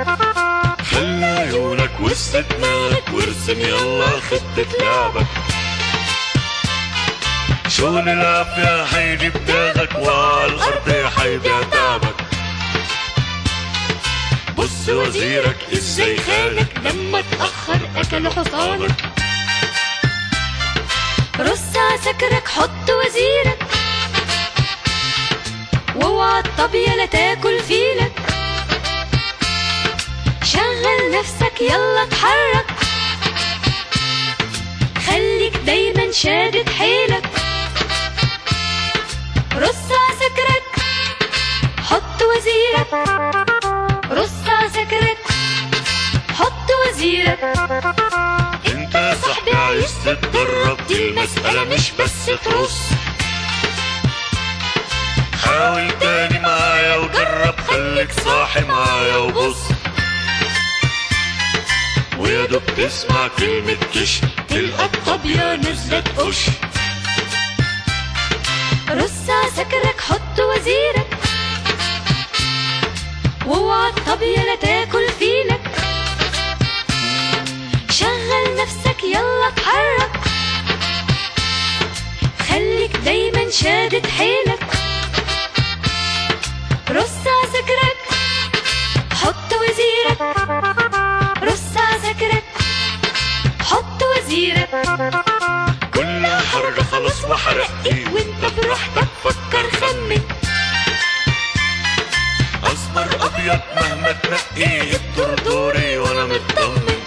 خلي عيونك وسط دماغك وارسم يلا خطة لعبك شغل العافية هيجي بداغك وعلى الأرض هيضيع تعبك بص وزيرك ازاي خانك لما اتأخر أكل حصانك رص عسكرك حط وزيرك واوعى الطبية لا تاكل فيلك شغل نفسك يلا اتحرك خليك دايما شادد حيلك رص عسكرك حط وزيرك رص عسكرك حط وزيرك انت يا صاحبي عايز تتدرب دي المسألة مش بس ترص حاول تاني معايا وجرب خليك صاحي معايا وبص ويا دوب تسمع كلمة كش تلقى الطبيعة نزلت قش رص عسكرك حط وزيرك واوعى الطبية لا تاكل فيلك شغل نفسك يلا اتحرك خليك دايما شادد حيلك رص عسكرك حط وزيرك رص عسكرك حط وزيرك كل حركة خلاص وحرقي وانت براحتك فكر خمن اسمر ابيض مهما تنقي الدور دوري وانا مطمن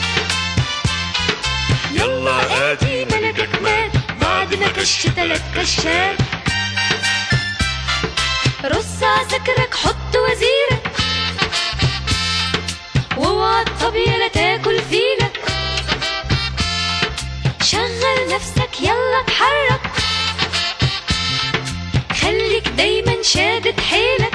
يلا ادي ملكك مات بعد ما كش تلات كشات رص عسكرك حط وزيرك واوعى الطبيعة لا تاكل فيلك شغل نفسك يلا اتحرك خليك دايما شادد حيلك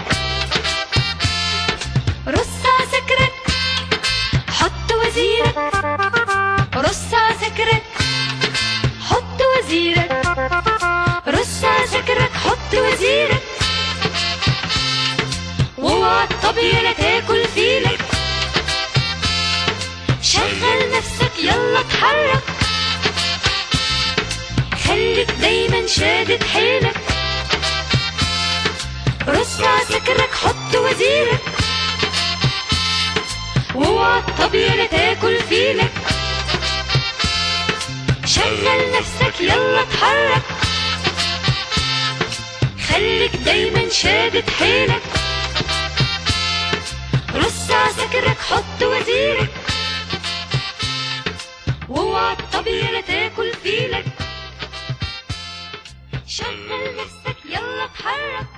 رص عسكرك حط وزيرك رص عسكرك حط وزيرك رص عسكرك حط وزيرك واوعى الطبيعة لا تاكل فيلك شغل نفسك يلا اتحرك خليك دايما شادد حيلك رص عسكرك حط وزيرك واوعى الطبيعة لا تاكل فيلك شغل نفسك يلا اتحرك خليك دايما شادد حيلك رص عسكرك حط وزيرك واوعى الطبيعة لا تاكل فيلك شغل نفسك يلا اتحرك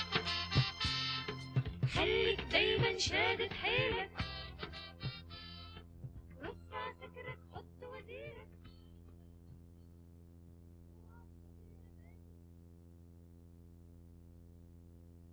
خليك دايما شادد حيلك رص عسكرك حط وزيرك